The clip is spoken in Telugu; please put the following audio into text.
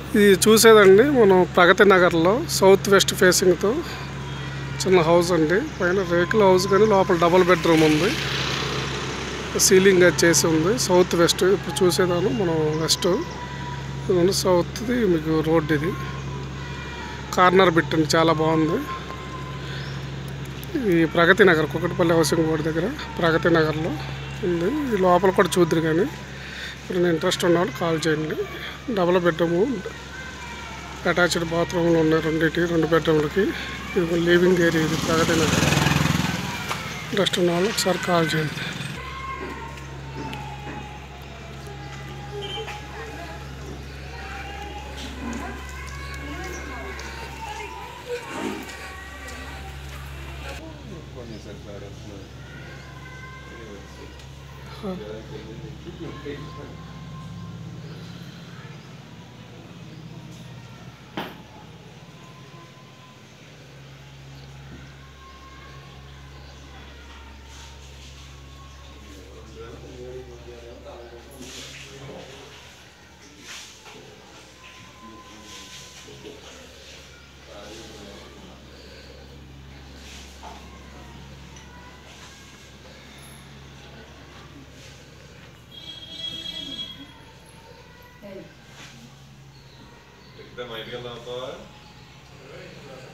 ఇది చూసేదండి మనం ప్రగతి నగర్లో సౌత్ వెస్ట్ ఫేసింగ్తో చిన్న హౌస్ అండి పైన రేకుల హౌస్ కానీ లోపల డబుల్ బెడ్రూమ్ ఉంది సీలింగ్ అది చేసి ఉంది సౌత్ వెస్ట్ ఇప్పుడు చూసేదాను మనం వెస్ట్ ఇదిగోండి సౌత్ది మీకు రోడ్ ఇది కార్నర్ బిట్ అండి చాలా బాగుంది ఈ ప్రగతి నగర్ కుక్కటిపల్లి హౌసింగ్ బోర్డు దగ్గర ప్రగతి నగర్లో ఉంది ఈ లోపల కూడా చూద్దరు కానీ ఇప్పుడు ఇంట్రెస్ట్ ఉన్న వాళ్ళు కాల్ చేయండి డబుల్ బెడ్రూము అటాచ్డ్ బాత్రూమ్లు ఉన్నాయి రెండింటి రెండు బెడ్రూమ్లకి ఇది లివింగ్ ఏరియా ఇది ప్రగతి నగర్ ఇంట్రెస్ట్ ఉన్న వాళ్ళు ఒకసారి కాల్ చేయండి एकदम आइडियल होता है